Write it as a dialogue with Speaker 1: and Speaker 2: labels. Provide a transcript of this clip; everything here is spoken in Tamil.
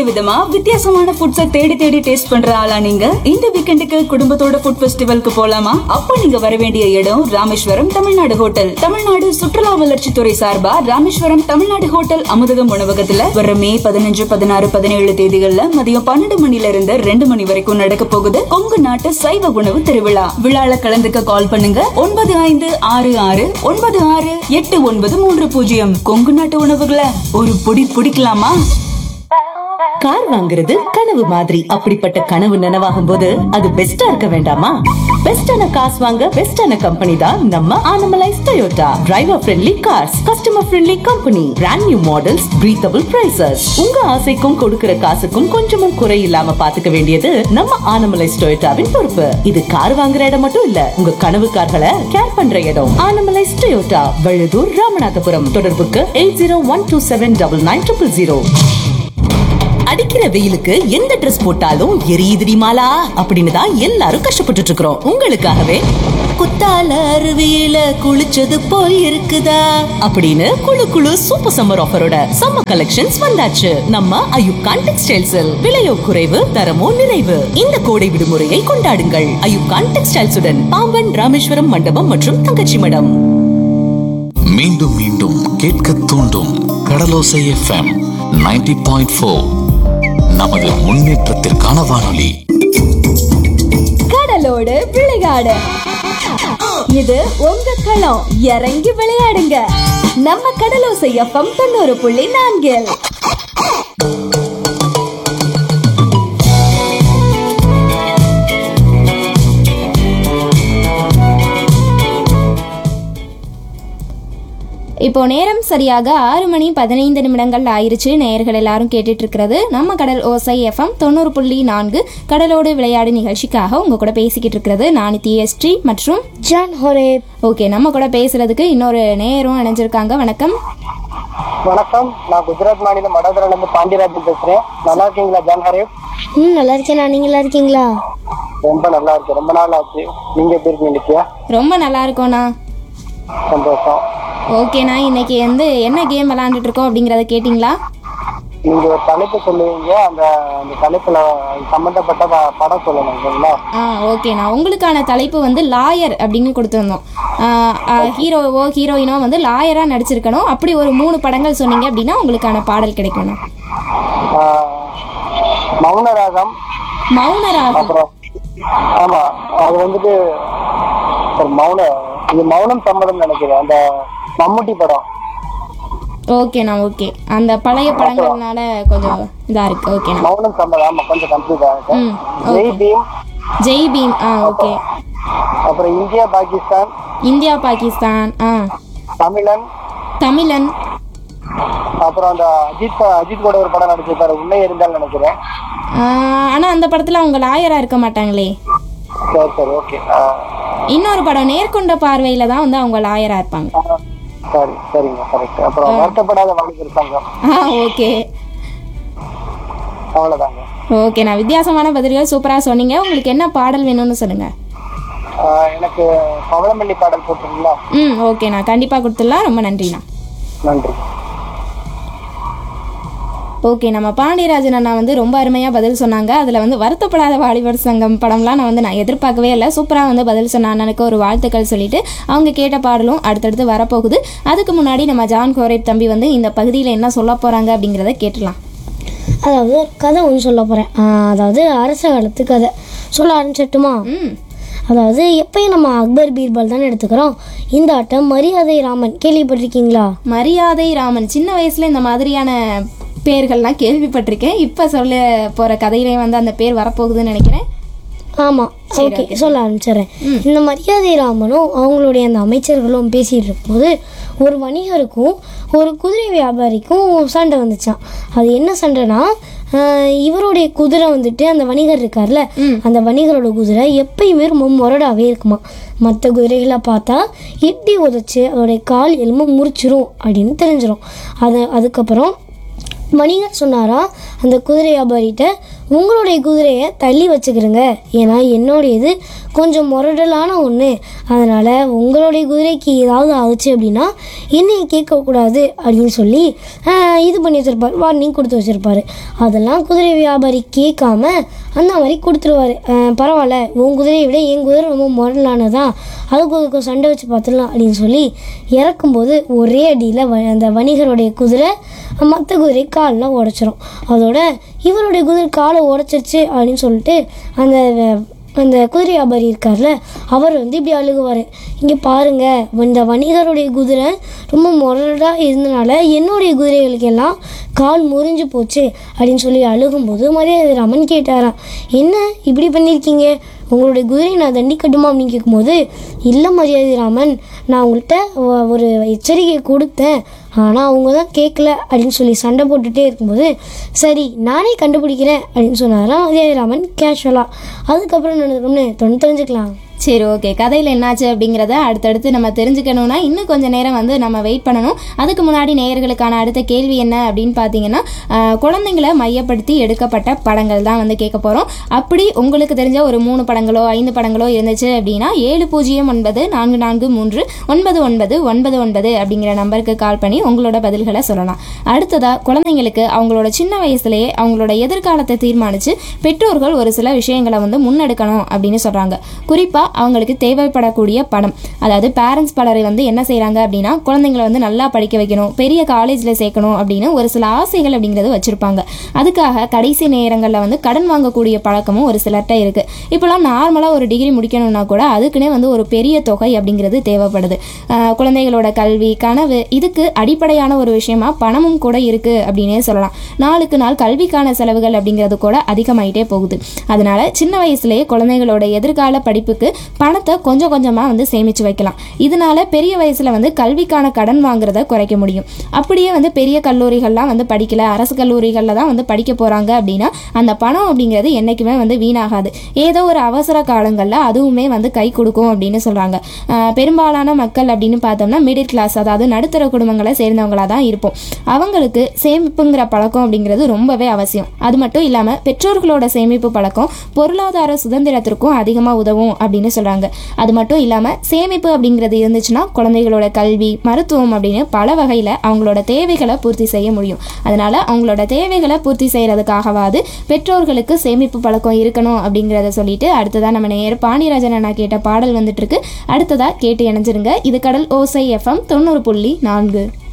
Speaker 1: விதமா வித்தியாசமான ஃபுட்ஸ தேடி தேடி டேஸ்ட் பண்ற ஆளா நீங்க இந்த வீக்கெண்டுக்கு குடும்பத்தோட ஃபுட் ஃபெஸ்டிவலுக்கு போலாமா அப்ப நீங்க வர வேண்டிய இடம் ராமேஸ்வரம் தமிழ்நாடு ஹோட்டல் தமிழ்நாடு சுற்றுலா வளர்ச்சித்துறை சார்பா ராமேஸ்வரம் தமிழ்நாடு ஹோட்டல் அமுதகம் உணவகத்துல வர மே பதினஞ்சு பதினாறு பதினேழு தேதிகள்ல மதியம் பன்னெண்டு மணில இருந்து ரெண்டு மணி வரைக்கும் நடக்க போகுது கொங்கு நாட்டு சைவ உணவு திருவிழா விழால கலந்துக்க கால் பண்ணுங்க ஒன்பது ஐந்து ஆறு ஆறு ஒன்பது ஆறு எட்டு ஒன்பது மூன்று பூஜ்ஜியம் கொங்கு நாட்டு உணவுகளை ஒரு பொடி பிடிக்கலாமா
Speaker 2: கார் வாங்குறது கனவு மாதிரி அப்படிப்பட்ட கனவு நனவாகும் போது அது பெஸ்டா இருக்க வேண்டாமா பெஸ்டான காசு வாங்க பெஸ்டான கம்பெனி தான் நம்ம Anamalais Toyota driver friendly cars customer friendly company brand new models breathable prices உங்க ஆசைக்கும் கொடுக்கிற காசுக்கும் கொஞ்சமும் குறை இல்லாம பாத்துக்க வேண்டியது நம்ம ஆனமலைஸ் டொயோட்டாவின் பொறுப்பு இது கார் வாங்குற இடம் மட்டும் இல்ல உங்க கனவு கார்களை கேர் பண்ற இடம் ஆனமலைஸ் டொயோட்டா வழுதூர் ராமநாதபுரம் தொடர்புக்கு eight zero one two seven double nine triple zero அடிக்கிற வெயிலுக்கு எந்த ட்ரெஸ் போட்டாலும் எரியுதுடி மாலா அப்படின்னு தான் எல்லாரும் கஷ்டப்பட்டுட்டு இருக்கிறோம் உங்களுக்காகவே குத்தால அருவியில குளிச்சது போல் இருக்குதா அப்படின்னு குளு குளு சூப்பர் சம்மர் ஆஃபரோட சம்மர் கலெக்ஷன்ஸ் வந்தாச்சு நம்ம அயுப்கான் டெக்ஸ்டைல்ஸில் விலையோ குறைவு தரமோ நிறைவு இந்த கோடை விடுமுறையை கொண்டாடுங்கள் அயுப்கான் டெக்ஸ்டைல்ஸுடன் பாம்பன் ராமேஸ்வரம் மண்டபம் மற்றும் தங்கச்சி மடம்
Speaker 3: மீண்டும் மீண்டும் கேட்க தூண்டும் கடலோசை எஃப்எம் 90.4 பாயிண்ட் ஃபோர் நமது முன்னேற்றத்திற்கான வானொலி
Speaker 4: கடலோடு விளையாடு இது உங்க களம் இறங்கி விளையாடுங்க நம்ம கடலோசை எஃப்எம் தொண்ணூறு புள்ளி நான்கில்
Speaker 5: இப்போ நேரம் சரியாக ஆறு மணி பதினைந்து நிமிடங்கள் ஆயிருச்சு நேயர்கள் எல்லாரும் கேட்டுட்டு இருக்கிறது நம்ம கடல் ஓசை எஃப்எம் தொண்ணூறு புள்ளி நான்கு கடலோடு விளையாடு நிகழ்ச்சிக்காக உங்க கூட பேசிக்கிட்டு இருக்கிறது நான் டிஎஸ்டி மற்றும்
Speaker 6: ஜான் ஹொரே
Speaker 5: ஓகே நம்ம கூட பேசுறதுக்கு இன்னொரு நேயரும் இணைஞ்சிருக்காங்க வணக்கம்
Speaker 7: வணக்கம் நான் குஜராத் மாநிலம் வடோதரால இருந்து பாண்டியராஜன் பேசுறேன் நல்லா இருக்கீங்களா ஜான் ஹரேப்
Speaker 6: ம் நல்லா இருக்கேன் நான் நீங்க நல்லா இருக்கீங்களா
Speaker 7: ரொம்ப நல்லா இருக்கு ரொம்ப நாள் ஆச்சு நீங்க எப்படி இருக்கீங்க நித்யா
Speaker 5: ரொம்ப நல்லா இருக்கோண்ணா
Speaker 7: சந்தோஷம்
Speaker 5: ஓகேண்ணா இன்னைக்கு வந்து என்ன கேம் விளாண்டுட்டு இருக்கோம் அப்படிங்கறத கேட்டிங்களா
Speaker 7: நீங்க ஒரு தலைப்பு சொல்லுவீங்க அந்த அந்த தலைப்புல சம்பந்தப்பட்ட ப- படம் சொல்லணும் சரிங்களா
Speaker 5: ஆ ஓகேண்ணா உங்களுக்கான தலைப்பு வந்து லாயர் அப்படின்னு கொடுத்துருந்தோம் ஹீரோவோ ஹீரோயினோ வந்து லாயராக நடிச்சிருக்கணும் அப்படி ஒரு மூணு படங்கள் சொன்னீங்க அப்படின்னா உங்களுக்கான பாடல் கிடைக்கணும்
Speaker 7: ஆஹ், மௌனராகம்
Speaker 5: மௌனராகம்
Speaker 7: அப்புறம் ஆமா அது வந்துட்டு ஒரு மௌன இது மௌனம் சம்மதம் நினைக்கிறேன் அந்த மம்முட்டி படம்
Speaker 5: ஓகேண்ணா ஓகே அந்த பழைய படங்கள்னால கொஞ்சம் இதாக இருக்கு ஓகேண்ணா
Speaker 7: மௌனம் சம்மதம் ஆமா கொஞ்சம் கம்ப்ளீட் ஆகுது
Speaker 5: ம்
Speaker 7: ஜெய் பீம்
Speaker 5: ஜெய் பீம் ஆ ஓகே
Speaker 7: அப்புறம் இந்தியா பாகிஸ்தான்
Speaker 5: இந்தியா பாகிஸ்தான் ஆ
Speaker 7: தமிழன்
Speaker 5: தமிழன்
Speaker 7: அப்புறம் அந்த அஜித் ப- அஜித் கூட ஒரு படம் நடிச்சிருப்பாரு உண்மை இருந்தால் நினைக்கிறேன்
Speaker 5: ஆனால் அந்த படத்தில் அவங்க லாயராக இருக்க மாட்டாங்களே
Speaker 7: சரி சரி ஓகே
Speaker 5: இன்னொரு படம் நேர்கொண்ட பார்வையில் தான் வந்து அவங்க லாயராக இருப்பாங்க
Speaker 7: சரி சரிங்க கரெக்ட் அப்புறம் வருத்தப்படாத வாலிபர் சங்கம்
Speaker 5: ஆ ஓகே
Speaker 7: அவ்வளவுதாங்க
Speaker 5: ஓகே நான் வித்தியாசமான பதில்கள் சூப்பராக சொன்னீங்க உங்களுக்கு என்ன பாடல் வேணும்னு சொல்லுங்கள்
Speaker 7: ஆஹ் எனக்கு பவளமல்லி பாடல் போட்டுருங்களா
Speaker 5: ம் ஓகே நான் கண்டிப்பாக கொடுத்துடலாம் ரொம்ப நன்றிண்ணா
Speaker 7: நன்றி
Speaker 5: ஓகே நம்ம பாண்டியராஜன் அண்ணா வந்து ரொம்ப அருமையாக பதில் சொன்னாங்க அதில் வந்து வருத்தப்படாத வாலிபர் சங்கம் படம்லாம் நான் வந்து நான் எதிர்பார்க்கவே இல்லை சூப்பராக வந்து பதில் சொன்ன அண்ணனுக்கு ஒரு வாழ்த்துக்கள் சொல்லிட்டு அவங்க கேட்ட பாடலும் அடுத்தடுத்து வரப்போகுது அதுக்கு முன்னாடி நம்ம ஜான் கோரேப் தம்பி வந்து இந்த பகுதியில் என்ன சொல்ல போகிறாங்க அப்படிங்கிறத கேட்டுடலாம்
Speaker 6: அதாவது ஒரு கதை ஒன்று சொல்ல போகிறேன் அதாவது அரச காலத்து கதை சொல்ல ஆரம்பிச்சிட்டுமா
Speaker 5: ம்
Speaker 6: அதாவது எப்பயும் நம்ம அக்பர் பீர்பால் தானே எடுத்துக்கிறோம் இந்த ஆட்டம் மரியாதை ராமன் கேள்விப்பட்டிருக்கீங்களா
Speaker 5: மரியாதை ராமன் சின்ன வயசில் இந்த மாதிரியான பேர்கள்லாம் கேள்விப்பட்டிருக்கேன் இப்போ சொல்ல போகிற கதையிலே வந்து அந்த பேர் வரப்போகுதுன்னு நினைக்கிறேன்
Speaker 6: ஆமாம் ஓகே சொல்ல ஆரம்பிச்சிடுறேன் இந்த மரியாதை ராமனும் அவங்களுடைய அந்த அமைச்சர்களும் பேசிகிட்டு இருக்கும்போது ஒரு வணிகருக்கும் ஒரு குதிரை வியாபாரிக்கும் சண்டை வந்துச்சான் அது என்ன சண்டைனா ஆஹ், இவருடைய குதிரை வந்துட்டு அந்த வணிகர் இருக்கார்ல அந்த வணிகரோட குதிரை எப்பயுமே ரொம்ப முரடாவே இருக்குமா மற்ற குதிரைகளை பார்த்தா எட்டி உதைச்சு அதோடைய கால் எலும்பு முறிச்சிரும் அப்படின்னு தெரிஞ்சிரும் அது அதுக்கப்புறம் வணிகர் சொன்னாரா அந்த குதிரை வியாபாரிகிட்ட உங்களுடைய குதிரையை தள்ளி வச்சுக்கிறங்க ஏன்னா என்னுடையது கொஞ்சம் முரடலான ஒன்று அதனால் உங்களுடைய குதிரைக்கு ஏதாவது ஆகுச்சு அப்படின்னா என்னைய கேட்கக்கூடாது அப்படின்னு சொல்லி ஆஹ், இது பண்ணி வச்சிருப்பார் வார்னிங் கொடுத்து வச்சிருப்பாரு அதெல்லாம் குதிரை வியாபாரி கேட்காம அந்த மாதிரி கொடுத்துருவாரு ஆஹ், பரவாயில்ல உன் குதிரையை விட என் குதிரை ரொம்ப முரடலானதான் அதுக்கு அதுக்கு சண்டை வச்சு பார்த்துடலாம் அப்படின்னு சொல்லி இறக்கும்போது ஒரே அடியில் அந்த வணிகருடைய குதிரை மற்ற குதிரை காலில் உடச்சிரும் அதோட இவருடைய குதிரை காலை உடச்சிருச்சு அப்படின்னு சொல்லிட்டு அந்த அந்த குதிரை வியாபாரி இருக்கார்ல அவர் வந்து இப்படி அழுகுவார் இங்கே பாருங்க இந்த வணிகருடைய குதிரை ரொம்ப முரடாக இருந்தனால என்னுடைய குதிரைகளுக்கு எல்லாம் கால் முறிஞ்சு போச்சு அப்படின்னு சொல்லி அழுகும்போது மரியாதை ராமன் கேட்டாராம் என்ன இப்படி பண்ணியிருக்கீங்க உங்களுடைய குதிரை நான் தண்டிக்கட்டுமா அப்படின்னு கேட்கும்போது இல்லை மரியாதை ராமன் நான் உங்கள்கிட்ட ஒ- ஒரு எச்சரிக்கை கொடுத்தேன் ஆனால் அவங்க தான் கேட்கல அப்படின்னு சொல்லி சண்டை போட்டுகிட்டே இருக்கும்போது சரி நானே கண்டுபிடிக்கிறேன் அப்படின்னு சொன்னாராம் மரியாதை ராமன் கேஷுவலாக அதுக்கப்புறம் நடக்கணும்னு தொண்ணு தெரிஞ்சுக்கலாம்
Speaker 5: சரி ஓகே கதையில் என்னாச்சு அப்படிங்கிறத அடுத்தடுத்து நம்ம தெரிஞ்சுக்கணும்னா இன்னும் கொஞ்சம் நேரம் வந்து நம்ம வெயிட் பண்ணணும் அதுக்கு முன்னாடி நேயர்களுக்கான அடுத்த கேள்வி என்ன அப்படின்னு பார்த்தீங்கன்னா ஆஹ், குழந்தைங்களை மையப்படுத்தி எடுக்கப்பட்ட படங்கள் தான் வந்து கேட்க போகிறோம் அப்படி உங்களுக்கு தெரிஞ்ச ஒரு மூணு படங்களோ ஐந்து படங்களோ இருந்துச்சு அப்படின்னா ஏழு பூஜ்ஜியம் ஒன்பது நான்கு நான்கு மூன்று ஒன்பது ஒன்பது ஒன்பது ஒன்பது அப்படிங்கிற நம்பருக்கு கால் பண்ணி உங்களோட பதில்களை சொல்லலாம் அடுத்ததா குழந்தைங்களுக்கு அவங்களோட சின்ன வயசுலயே அவங்களோட எதிர்காலத்தை தீர்மானிச்சு பெற்றோர்கள் ஒரு சில விஷயங்களை வந்து முன்னெடுக்கணும் அப்படின்னு சொல்றாங்க குறிப்பா அவங்களுக்கு தேவைப்படக்கூடிய படம் அதாவது பேரண்ட்ஸ் பலரை வந்து என்ன செய்றாங்க அப்படின்னா குழந்தைங்களை வந்து நல்லா படிக்க வைக்கணும் பெரிய காலேஜ்ல சேர்க்கணும் அப்படின்னு ஒரு சில ஆசைகள் அப்படிங்கிறது வச்சிருப்பாங்க அதுக்காக கடைசி நேரங்களில் வந்து கடன் வாங்கக்கூடிய பழக்கமும் ஒரு சிலர்கிட்ட இருக்கு இப்போலாம் நார்மலாக ஒரு டிகிரி முடிக்கணும்னா கூட அதுக்குன்னே வந்து ஒரு பெரிய தொகை அப்படிங்கிறது தேவைப்படுது ஆஹ் குழந்தைகளோட கல்வி கனவு இதுக்கு அடிப்படையான ஒரு விஷயமா பணமும் கூட இருக்கு அப்படின்னே சொல்லலாம் நாளுக்கு நாள் கல்விக்கான செலவுகள் அப்படிங்கிறது கூட அதிகமாயிட்டே போகுது அதனால சின்ன வயசுலயே குழந்தைகளோட எதிர்கால படிப்புக்கு பணத்தை கொஞ்சம் கொஞ்சமா வந்து சேமிச்சு வைக்கலாம் இதனால பெரிய வயசுல வந்து கல்விக்கான கடன் வாங்குறத குறைக்க முடியும் அப்படியே வந்து பெரிய கல்லூரிகள்லாம் வந்து படிக்கல அரசு கல்லூரிகளில் தான் வந்து படிக்க போறாங்க அப்படின்னா அந்த பணம் அப்படிங்கிறது என்னைக்குமே வந்து வீணாகாது ஏதோ ஒரு அவசர காலங்களில் அதுவுமே வந்து கை கொடுக்கும் அப்படின்னு சொல்றாங்க ஆஹ் பெரும்பாலான மக்கள் அப்படின்னு பார்த்தோம்னா மிடில் கிளாஸ் அதாவது நடுத்தர குடும்பங்களை சேர்ந்தவங்களா தான் இருப்போம் அவங்களுக்கு சேமிப்புங்கிற பழக்கம் அப்படிங்கிறது ரொம்பவே அவசியம் அது மட்டும் இல்லாமல் பெற்றோர்களோட சேமிப்பு பழக்கம் பொருளாதார சுதந்திரத்திற்கும் அதிகமாக உதவும் அப்படின்னு சொல்றாங்க அது மட்டும் இல்லாமல் சேமிப்பு அப்படிங்கிறது இருந்துச்சுன்னா குழந்தைகளோட கல்வி மருத்துவம் அப்படின்னு பல வகையில் அவங்களோட தேவைகளை பூர்த்தி செய்ய முடியும் அதனால அவங்களோட தேவைகளை பூர்த்தி செய்யறதுக்காகவாது பெற்றோர்களுக்கு சேமிப்பு பழக்கம் இருக்கணும் அப்படிங்கிறத சொல்லிட்டு அடுத்ததா நம்ம நேர் பாண்டியராஜன் அண்ணா கேட்ட பாடல் வந்துட்டு இருக்கு அடுத்ததா கேட்டு இணைஞ்சிருங்க இது கடல் ஓசை எஃப்எம் தொண்ணூறு புள்ளி நான்கு